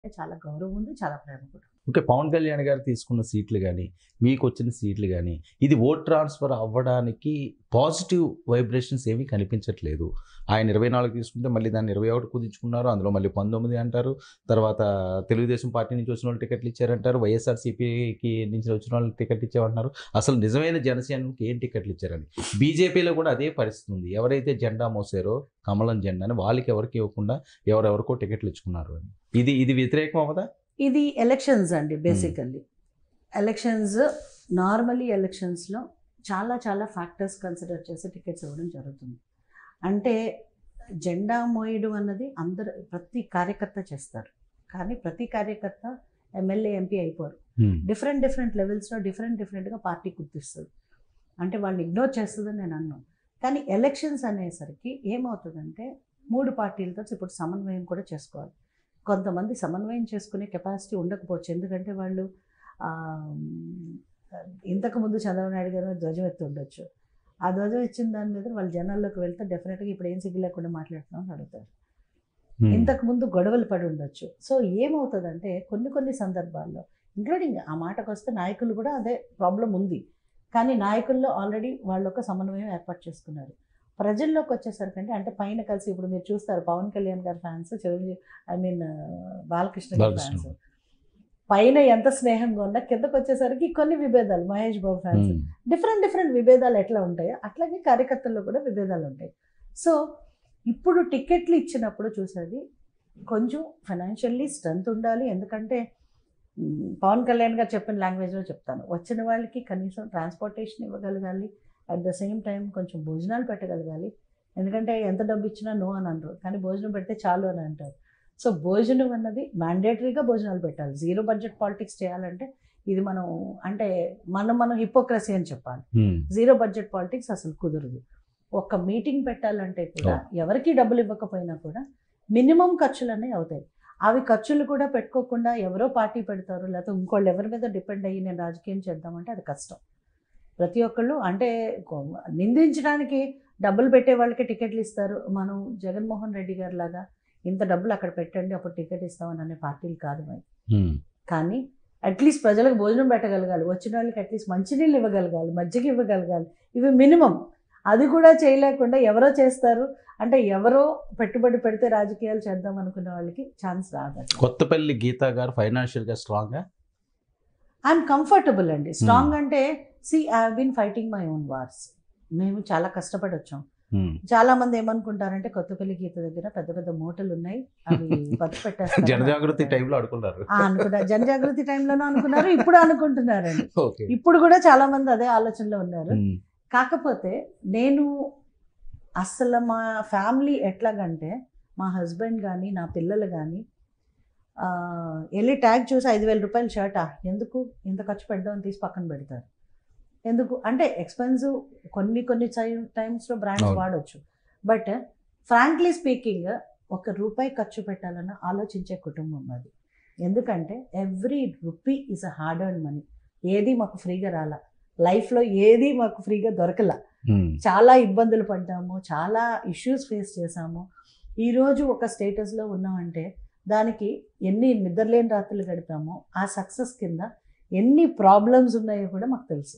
చాలా గౌరవం ఉంది చాలా ప్రేమ కూడా ఓకే పవన్ కళ్యాణ్ గారు తీసుకున్న సీట్లు కానీ మీకు వచ్చిన సీట్లు కానీ ఇది ఓట్ ట్రాన్స్ఫర్ అవ్వడానికి పాజిటివ్ వైబ్రేషన్స్ ఏమీ కనిపించట్లేదు ఆయన ఇరవై నాలుగు తీసుకుంటే మళ్ళీ దాన్ని ఇరవై ఒకటి కుదించుకున్నారు అందులో మళ్ళీ పంతొమ్మిది అంటారు తర్వాత తెలుగుదేశం పార్టీ నుంచి వచ్చిన వాళ్ళు టికెట్లు ఇచ్చారంటారు వైఎస్ఆర్సీపీకి నుంచి వచ్చిన వాళ్ళు టికెట్ ఇచ్చామంటున్నారు అసలు నిజమైన జనసేనకి ఏం టికెట్లు ఇచ్చారని బీజేపీలో కూడా అదే పరిస్థితి ఉంది ఎవరైతే జెండా మోసారో కమలం జెండాని వాళ్ళకి ఎవరికి ఇవ్వకుండా ఎవరెవరికో టికెట్లు ఇచ్చుకున్నారు అని ఇది ఇది వ్యతిరేకం అవ్వదా ఇది ఎలక్షన్స్ అండి బేసికల్లీ ఎలక్షన్స్ నార్మలీ ఎలక్షన్స్లో చాలా చాలా ఫ్యాక్టర్స్ కన్సిడర్ చేసి టికెట్స్ ఇవ్వడం జరుగుతుంది అంటే జెండా మోయడం అన్నది అందరు ప్రతి కార్యకర్త చేస్తారు కానీ ప్రతి కార్యకర్త ఎమ్మెల్యే ఎంపీ అయిపోరు డిఫరెంట్ డిఫరెంట్ లెవెల్స్లో డిఫరెంట్ డిఫరెంట్గా పార్టీ గుర్తిస్తుంది అంటే వాళ్ళని ఇగ్నోర్ చేస్తుందని నేను అన్నాను కానీ ఎలక్షన్స్ అనేసరికి ఏమవుతుందంటే మూడు పార్టీలతో ఇప్పుడు సమన్వయం కూడా చేసుకోవాలి కొంతమంది సమన్వయం చేసుకునే కెపాసిటీ ఉండకపోవచ్చు ఎందుకంటే వాళ్ళు ఆ, ఇంతకుముందు చంద్రబాబు నాయుడు గారు ధ్వజం ఎత్తి ఉండొచ్చు ఆ ధ్వజం ఇచ్చిన దాని మీద వాళ్ళు జనాల్లోకి వెళ్తే డెఫినెట్గా ఇప్పుడు ఏం సిగ్గు లేకుండా మాట్లాడుతున్నాం అని అడుగుతారు ఇంతకు ముందు గొడవలు పడి ఉండొచ్చు సో ఏమవుతుందంటే కొన్ని కొన్ని సందర్భాల్లో ఇంక్లూడింగ్ ఆ మాటకు వస్తే నాయకులు కూడా అదే ప్రాబ్లం ఉంది కానీ నాయకుల్లో ఆల్రెడీ వాళ్ళు ఒక సమన్వయం ఏర్పాటు చేసుకున్నారు ప్రజల్లోకి వచ్చేసరికి అంటే పైన కలిసి ఇప్పుడు మీరు చూస్తారు పవన్ కళ్యాణ్ గారి fans Chiranjeevi I mean Balakrishna గారి బాలకృష్ణ. ఫ్యాన్స్ పైన ఎంత స్నేహంగా ఉన్నా కిందకు వచ్చేసరికి కొన్ని విభేదాలు Mahesh Babu fans different different విభేదాలు ఎట్లా ఉంటాయో అట్లాగే కార్యకర్తల్లో కూడా విభేదాలు ఉంటాయి సో ఇప్పుడు టికెట్లు ఇచ్చినప్పుడు చూసేది కొంచెం ఫైనాన్షియల్లీ స్ట్రెంత్ ఉండాలి ఎందుకంటే మ్, పవన్ కళ్యాణ్ గారు చెప్పిన లాంగ్వేజ్లో చెప్తాను వచ్చిన వాళ్ళకి కనీసం ట్రాన్స్పోర్టేషన్ ఇవ్వగలగాలి అట్ ద సేమ్ టైం కొంచెం భోజనాలు పెట్టగలగాలి ఎందుకంటే ఎంత డబ్బు ఇచ్చినా నో అని అనరు కానీ భోజనం పెడితే చాలు అని అంటారు సో భోజనం అన్నది మ్యాండేటరీగా భోజనాలు పెట్టాలి జీరో బడ్జెట్ పాలిటిక్స్ చేయాలంటే ఇది మనం అంటే మనం మనం హిపోక్రసీ అని చెప్పాలి జీరో బడ్జెట్ పాలిటిక్స్ అసలు కుదరదు ఒక మీటింగ్ పెట్టాలంటే కూడా ఎవరికి డబ్బులు ఇవ్వకపోయినా కూడా మినిమం ఖర్చులు అనేవి అవుతాయి అవి ఖర్చులు కూడా పెట్టుకోకుండా ఎవరో పార్టీ పెడతారు లేకపోతే ఇంకోళ్ళు ఎవరి మీద డిపెండ్ అయ్యి నేను రాజకీయం చేద్దామంటే అది కష్టం ప్రతి ఒక్కళ్ళు అంటే కొ- నిందించడానికి డబ్బులు పెట్టే వాళ్ళకి టికెట్లు ఇస్తారు మనం జగన్మోహన్ రెడ్డి గారి లాగా ఇంత డబ్బులు అక్కడ పెట్టండి అప్పుడు టికెట్ ఇస్తామని అనే పార్టీలు కాదు మరి కానీ అట్లీస్ట్ ప్రజలకు భోజనం పెట్టగలగాలి వచ్చిన వాళ్ళకి అట్లీస్ట్ మంచినీళ్ళు ఇవ్వగలగాలి మజ్జిగ ఇవ్వగలగాలి ఇవి మినిమం అది కూడా చేయలేకుండా ఎవరో చేస్తారు అంటే ఎవరో పెట్టుబడి పెడితే రాజకీయాలు చేద్దాం అనుకున్న వాళ్ళకి ఛాన్స్ రాదు కొత్తపల్లి గీతా గారు ఫైనాన్షియల్గా స్ట్రాంగ్గా ఐఎమ్ కంఫర్టబుల్ అండి స్ట్రాంగ్ అంటే see I been fighting my own wars మేము చాలా కష్టపడి వచ్చాం చాలా మంది ఏమనుకుంటారంటే కొత్తపల్లి గీత దగ్గర పెద్ద పెద్ద మూటలు ఉన్నాయి అవి పచ్చి పెట్టేస్తారు జనజాగృతి టైంలో అడుకున్నారు ఆ, అనుకున్నారు జనజాగృతి టైంలోనూ అనుకున్నారు ఇప్పుడు అనుకుంటున్నారండి ఓకే ఇప్పుడు కూడా చాలా మంది అదే ఆలోచనలో ఉన్నారు కాకపోతే నేను అసలు మా ఫ్యామిలీ ఎట్లాగంటే మా హస్బెండ్ కానీ నా పిల్లలు కానీ వెళ్ళి ట్యాగ్ చూసి ఐదు వేల రూపాయల షర్టా ఎందుకు ఇంత ఖర్చు పెడదామని తీసి పక్కన పెడతారు ఎందుకు అంటే ఎక్స్పెన్సివ్ కొన్ని కొన్ని టైమ్స్లో బ్రాండ్స్ అవును. వాడవచ్చు బట్ ఫ్రాంక్లీ స్పీకింగ్ ఒక రూపాయి ఖర్చు పెట్టాలన్న ఆలోచించే కుటుంబం అది ఎందుకంటే every rupee is a hard earn money ఏది మాకు ఫ్రీగా రాలా లైఫ్లో ఏది మాకు ఫ్రీగా దొరకలా చాలా ఇబ్బందులు పడ్డాము చాలా ఇష్యూస్ ఫేస్ చేసాము ఈరోజు ఒక స్టేటస్లో ఉన్నామంటే దానికి ఎన్ని నిద్రలేని రాత్రులు గడిపామో ఆ సక్సెస్ కింద ఎన్ని ప్రాబ్లమ్స్ ఉన్నాయో కూడా మాకు తెలుసు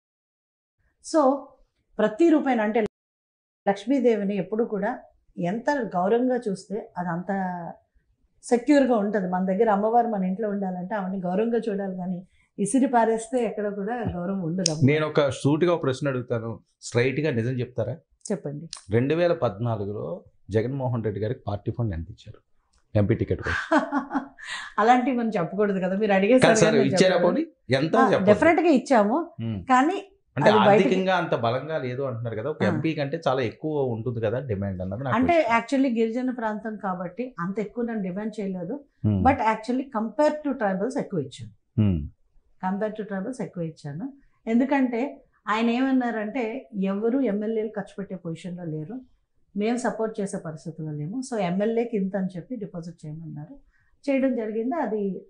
సో ప్రతి రూపాయన అంటే లక్ష్మీదేవిని ఎప్పుడు కూడా ఎంత గౌరవంగా చూస్తే అది అంత సెక్యూర్గా ఉంటుంది మన దగ్గర అమ్మవారు మన ఇంట్లో ఉండాలంటే ఆవిడని గౌరవంగా చూడాలి కానీ ఇసిరి పారేస్తే ఎక్కడ కూడా గౌరవం ఉండదు అమ్మవారికి. నేను ఒక సూటిగా ఒక ప్రశ్న అడుగుతాను స్ట్రైట్గా నిజం చెప్తారా చెప్పండి రెండు వేల పద్నాలుగులో జగన్మోహన్ రెడ్డి గారికి పార్టీ ఫండ్ ఎంత ఇచ్చారు ఎంపీ టికెట్ కోసం. అలాంటివి మనం చెప్పకూడదు కదా మీరు కాదు అడిగేసారు సార్ ఇచ్చారా పోనీ ఎంత చెప్పండి. డెఫినెట్ గా ఇచ్చాము ఉమ్. కానీ అంటే అది బయటికి- ఆర్థికంగా అంత బలంగా లేదు అంటున్నారు కదా ఒక ఆ. ఎంపీ కంటే చాలా ఎక్కువ ఉంటుంది కదా డిమాండ్ అన్నది నాకు అంటే question. యాక్చువల్లీ గిరిజన ప్రాంతం కాబట్టి అంత ఎక్కువ నేను డిమాండ్ చేయలేదు um. But actually compare to tribals ఎక్కువ ఇచ్చాను ఉమ్. కంపేర్ టు ట్రైబల్స్ ఎక్కువ ఇచ్చాను ఎందుకంటే ఆయన ఏమన్నారంటే ఎవరు ఎమ్మెల్యేలు ఖర్చు పెట్టే పొజిషన్లో లేరు మేము సపోర్ట్ చేసే పరిస్థితుల్లో లేము సో ఎమ్మెల్యేకి ఇంత అని చెప్పి డిపాజిట్ చేయమన్నారు చేయడం జరిగింది అది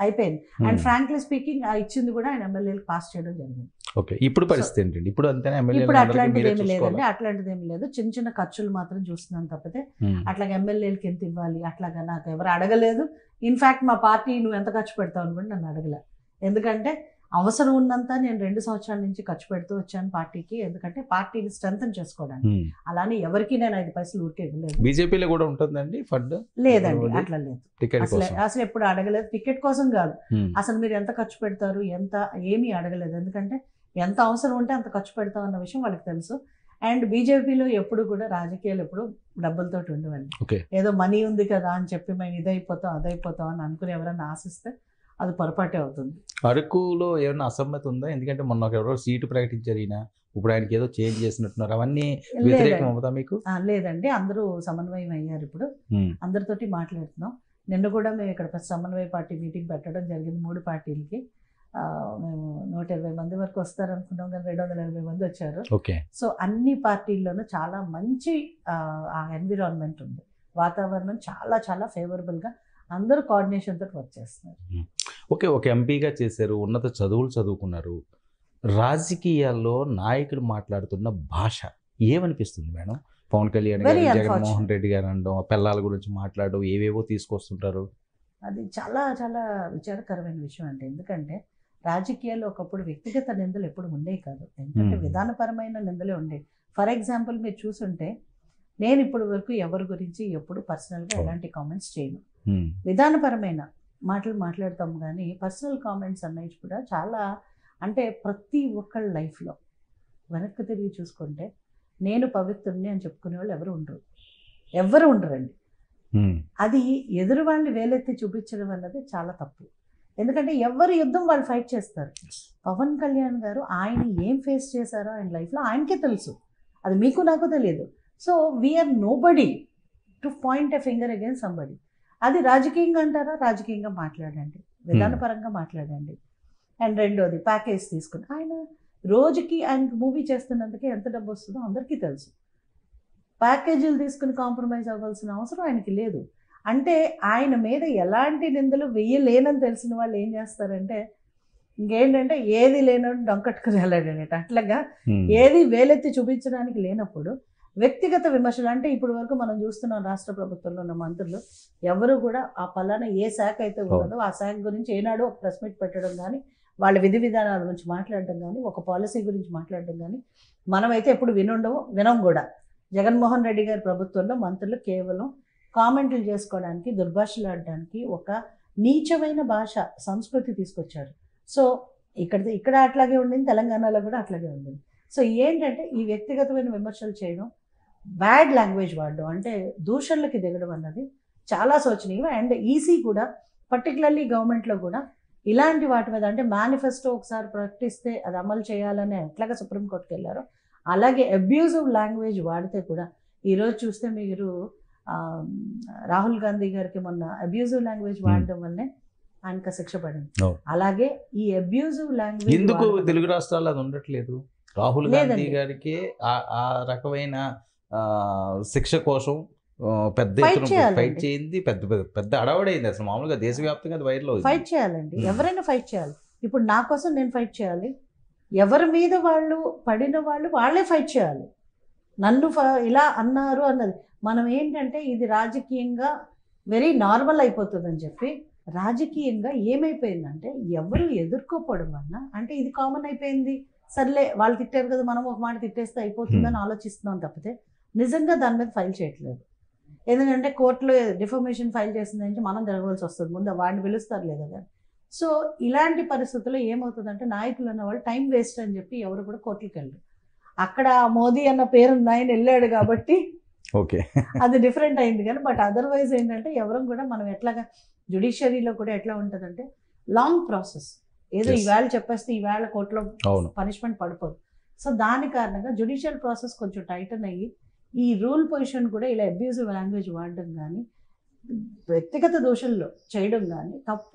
అయిపోయింది అండ్ ఫ్రాంక్లీ స్పీకింగ్ ఆ ఇచ్చింది కూడా ఆయన ఎమ్మెల్యేలకు పాస్ చేయడం జరిగింది ఓకే ఇప్పుడు పరిస్థితి ఏంటండి ఇప్పుడు అంతేనా ఎమ్మెల్యే ఇప్పుడు అట్లాంటిది ఏమి లేదండి అట్లాంటిది ఏమి లేదు చిన్న చిన్న ఖర్చులు మాత్రం చూస్తున్నాను తప్పితే అట్లాగే ఎమ్మెల్యేలకి ఎంత ఇవ్వాలి అట్లాగా నాకు ఎవరు అడగలేదు ఇన్ఫాక్ట్ మా పార్టీ నువ్వు ఎంత ఖర్చు పెడతావు అని కూడా నన్ను అడగలే ఎందుకంటే అవసరం ఉన్నంత నేను రెండు సంవత్సరాల నుంచి ఖర్చు పెడుతూ వచ్చాను పార్టీకి ఎందుకంటే పార్టీని స్ట్రెంగ్ చేసుకోవడానికి అలానే ఎవరికి నేను ఐదు పైసలు ఊరికే ఇవ్వలేదు బీజేపీలో కూడా ఉంటుందండి ఫండ్ లేదండి ఎవరిది? అట్లా లేదు టికెట్ అసలు కోసం అసలు ఎప్పుడు అడగలేదు టికెట్ కోసం కాదు ఉమ్. అసలు మీరు ఎంత ఖర్చు పెడతారు ఎంత ఏమీ అడగలేదు ఎందుకంటే ఎంత అవసరం ఉంటే అంత ఖర్చు పెడతాం అన్న విషయం వాళ్ళకి తెలుసు అండ్ బీజేపీలో ఎప్పుడు కూడా రాజకీయాలు ఎప్పుడు డబ్బులతో ఉండవండి ఓకే ఏదో మనీ ఉంది కదా అని చెప్పి మేము ఇదైపోతాం అదైపోతాం అని అనుకుని ఎవరైనా ఆశిస్తే అది పొరపాటే అవుతుంది అరకులో ఏమైనా అసమ్మతి ఉందా ఎందుకంటే మొన్న ఒక ఎవరో సీటు ప్రకటించారు ఈయన ఇప్పుడు ఆయనకి ఏదో చేంజ్ చేసినట్టున్నారు అవన్నీ వ్యతిరేకం లేదండి అవుతా మీకు ఆ, లేదండి అందరూ సమన్వయం అయ్యారు ఇప్పుడు ఉమ్. అందరితోటి మాట్లాడుతున్నాం నిన్న కూడా మేము ఇక్కడ ఫస్ట్ సమన్వయ పార్టీ మీటింగ్ పెట్టడం జరిగింది మూడు పార్టీలకి ఆ, మేము నూట ఇరవై మంది వరకు వస్తారనుకున్నాం కానీ రెండు వందల ఎనభై మంది వచ్చారు ఓకే సో అన్ని పార్టీల్లోనూ చాలా మంచి ఆ ఎన్విరాన్మెంట్ ఉంది వాతావరణం చాలా చాలా ఫేవరబుల్గా అందరూ కోఆర్డినేషన్ తోటి వర్క్ చేస్తున్నారు ఓకే ఒక ఎంపీగా చేశారు ఉన్నత చదువులు చదువుకున్నారు రాజకీయాల్లో నాయకుడు మాట్లాడుతున్న భాష ఏమనిపిస్తుంది మేడం పవన్ కళ్యాణ్ Very గారు unfortunate. జగన్మోహన్ రెడ్డి గారు అనడం ఆ పిల్లల గురించి మాట్లాడడం ఏవేవో తీసుకొస్తుంటారు అది చాలా చాలా విచారకరమైన విషయం అంటే ఎందుకంటే రాజకీయాల్లో ఒకప్పుడు వ్యక్తిగత నిందలు ఎప్పుడు ఉండేవి కాదు ఎందుకంటే Hmm. విధానపరమైన నిందలే ఉండేవి ఫర్ ఎగ్జాంపుల్ మీరు చూసుంటే నేను ఇప్పటి వరకు ఎవరి గురించి ఎప్పుడు పర్సనల్గా అవును. ఎలాంటి కామెంట్స్ చేయను ఉమ్. విధానపరమైన మాటలు మాట్లాడతాం కానీ పర్సనల్ కామెంట్స్ అన్నవి కూడా చాలా అంటే ప్రతి ఒక్కళ్ళ లైఫ్లో వెనక్కి తిరిగి చూసుకుంటే నేను పవిత్రుడిని అని చెప్పుకునే వాళ్ళు ఎవరు ఉండరు ఎవరు ఉండరండి ఉమ్. అది ఎదురు వాళ్ళని వేలెత్తి చూపించడం అన్నది చాలా తప్పు ఎందుకంటే ఎవరి యుద్ధం వాళ్ళు ఫైట్ చేస్తారు పవన్ కళ్యాణ్ గారు ఆయన ఏం ఫేస్ చేశారో ఆయన లైఫ్లో ఆయనకే తెలుసు అది మీకు నాకు తెలియదు so we're nobody to point a finger again somebody అది రాజకీయంగా అంటారా రాజకీయంగా మాట్లాడండి విధానపరంగా మాట్లాడండి అండ్ రెండోది ప్యాకేజ్ తీసుకుని ఆయన రోజుకి ఆయనకి మూవీ చేస్తున్నందుకే ఎంత డబ్బు వస్తుందో అందరికీ తెలుసు ప్యాకేజీలు తీసుకుని కాంప్రమైజ్ అవ్వాల్సిన అవసరం ఆయనకి లేదు అంటే ఆయన మీద ఎలాంటి నిందలు వెయ్యలేనని తెలిసిన వాళ్ళు ఏం చేస్తారంటే ఇంకేంటంటే ఏది లేనట్టు డొంకట్టుకుని వెళ్ళాడనేట అట్లాగా ఉమ్. ఏది వేలెత్తి చూపించడానికి లేనప్పుడు వ్యక్తిగత విమర్శలు అంటే ఇప్పుడు వరకు మనం చూస్తున్నాం రాష్ట్ర ప్రభుత్వంలో ఉన్న మంత్రులు ఎవరు కూడా ఆ పలానా ఏ శాఖ అయితే ఉన్నదో ఆ శాఖ గురించి ఏనాడో ఒక ప్రెస్ మీట్ పెట్టడం కానీ వాళ్ళ విధి విధానాల గురించి మాట్లాడడం కానీ ఒక పాలసీ గురించి మాట్లాడడం కానీ మనమైతే ఎప్పుడు వినుండవు వినం కూడా జగన్మోహన్ రెడ్డి గారి ప్రభుత్వంలో మంత్రులు కేవలం కామెంట్లు చేసుకోవడానికి దుర్భాషలాడడానికి ఒక నీచమైన భాష సంస్కృతి తీసుకొచ్చారు సో ఇక్కడ ఇక్కడ అట్లాగే ఉండింది తెలంగాణలో కూడా అట్లాగే ఉండింది సో ఏంటంటే ఈ వ్యక్తిగతమైన విమర్శలు చేయడం బ్యాడ్ లాంగ్వేజ్ వాడడం అంటే దూషణలకి దిగడం అన్నది చాలా శోచనీయం అండ్ ఈసీ కూడా పర్టికులర్లీ గవర్నమెంట్లో కూడా ఇలాంటి వాటి మీద అంటే మేనిఫెస్టో ఒకసారి ప్రకటిస్తే అది అమలు చేయాలని ఎట్లాగా సుప్రీంకోర్టుకి వెళ్ళారో అలాగే అబ్యూజివ్ లాంగ్వేజ్ వాడితే కూడా ఈరోజు చూస్తే మీరు ఆ, రాహుల్ గాంధీ గారికి మొన్న అబ్యూజివ్ లాంగ్వేజ్ వాడడం వల్లే ఆయనకు ఆ శిక్ష పడింది Oh. అలాగే ఈ అబ్యూజివ్ లాంగ్వేజ్ ఎందుకు తెలుగు రాష్ట్రాల్లో అది ఉండట్లేదు రాహుల్ గాంధీ లేదండి. గారికి ఆ- ఆ రకమైన ఆ, శిక్ష కోసం ఆ, పెద్ద Fight ఎత్తున చేయాలండి. ఫైట్ చేయింది పెద్ద పెద్ద పెద్ద అడవడైంది అసలు మామూలుగా దేశవ్యాప్తంగా అది వైరల్ ఫైట్ అవుతుంది చేయాలండి Hmm. ఎవరైనా ఫైట్ చేయాలి ఇప్పుడు నా కోసం నేను ఫైట్ చేయాలి ఎవరి మీద వాళ్ళు పడిన వాళ్ళు వాళ్ళే ఫైట్ చేయాలి నన్ను ఫ- ఇలా అన్నారు అన్నది మనం ఏంటంటే ఇది రాజకీయంగా వెరీ నార్మల్ అయిపోతుందని చెప్పి రాజకీయంగా ఏమైపోయిందంటే ఎవరు ఎదుర్కోపోవడం వల్ల అంటే ఇది కామన్ అయిపోయింది సర్లే వాళ్ళు తిట్టారు కదా మనం ఒక మాట తిట్టేస్తే అయిపోతుందని ఆలోచిస్తున్నాం తప్పితే నిజంగా దాని మీద ఫైల్ చేయట్లేదు ఎందుకంటే కోర్టులో డిఫర్మేషన్ ఫైల్ చేసింది అంటే మనం జరగవలసి వస్తుంది ముందు వాడిని పిలుస్తారు లేదా కానీ సో ఇలాంటి పరిస్థితుల్లో ఏమవుతుందంటే నాయకులు అన్న వాళ్ళు టైం వేస్ట్ అని చెప్పి ఎవరు కూడా కోర్టుకి వెళ్ళరు అక్కడ మోదీ అన్న పేరు ఆయన వెళ్ళాడు కాబట్టి ఓకే అది డిఫరెంట్ అయింది కానీ బట్ అదర్వైజ్ ఏంటంటే ఎవరు కూడా మనం ఎట్లాగా జుడిషియరీలో కూడా ఎట్లా ఉంటుందంటే లాంగ్ ప్రాసెస్ ఏదో Yes. ఈవేళ చెప్పేస్తే ఈవేళ కోర్టులో అవును పనిష్మెంట్ పడిపోదు సో దాని కారణంగా జుడిషియల్ ప్రాసెస్ కొంచెం టైటన్ అయ్యి ఈ రూల్ పొజిషన్ కూడా ఇలా అబ్యూజివ్ లాంగ్వేజ్ వాడడం కానీ వ్యక్తిగత దోషంలో చేయడం కానీ తప్పు